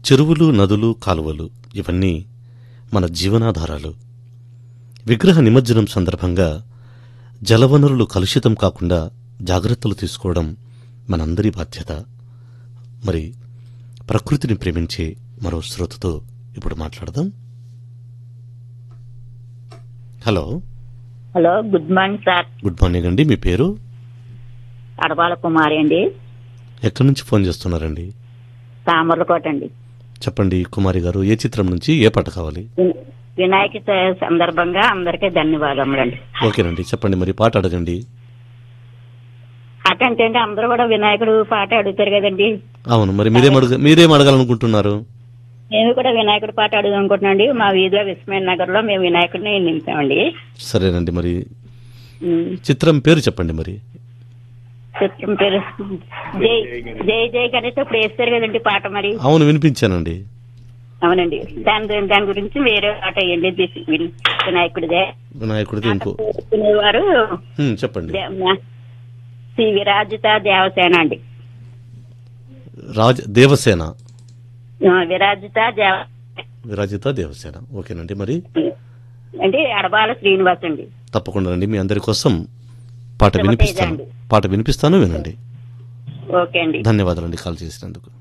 చెరువులు నదులు కాలువలు ఇవన్నీ మన జీవనాధారాలు విగ్రహ నిమజ్జనం సందర్భంగా జలవనరులు కలుషితం కాకుండా జాగ్రత్తలు తీసుకోవడం మనందరి బాధ్యత మరి ప్రకృతిని ప్రేమించే మరో శ్రోతతో ఇప్పుడు మాట్లాడదాం hello hello good morning sir good morning అండి మీ పేరు అడబాల కుమారి అండి ఎక్కడి నుంచి ఫోన్ చేస్తున్నారండి తామర్లకోట అండి చెప్పండి కుమారి గారు ఏ చిత్రం నుంచి ఏ పాట కావాలి విన- వినాయక చ- సందర్భంగా అందరికీ ధన్యవాదములండి ఓకేనండి చెప్పండి మరి పాట అడగండి అటంటే అండి అందరూ కూడా వినాయకుడు పాట అడుగుతారు కదండి అవును మరి మీరేం అడగ మీరేం అడగాలనుకుంటున్నారు మేము కూడా వినాయకుడి పాట అడుగుదాం అనుకుంటున్నాండి మా వీధిలో విస్మయ నగర్ లో మేము వినాయకుడిని నింపామండి సరేనండి మరి ఉమ్, చిత్రం పేరు చెప్పండి మరి చిత్రం పేరు జై జై జై గణేష్ ఇప్పుడు వేస్తారు కదండి పాట మరి అవును వినిపించానండి అవునండి దాని దాని గురించి వేరే పాట వేయండి దిస్- విన్- వినాయకుడిదే వినాయకుడిది ఇంకో వారు హ్మ్, చెప్పండి శ్రీ విరాజిత దేవసేన అండి రాజ దేవసేన ఆ, విరాజిత దేవ విరాజిత దేవసేన ఓకేనండి మరి అంటే అడబాల శ్రీనివాస్ అండి తప్పకుండా అండి మీ అందరి కోసం పాట శుభతేజ వినిపిస్తాను అండి. పాట వినిపిస్తాను వినండి ఓకే అండి ధన్యవాదాలండి కాల్ చేసినందుకు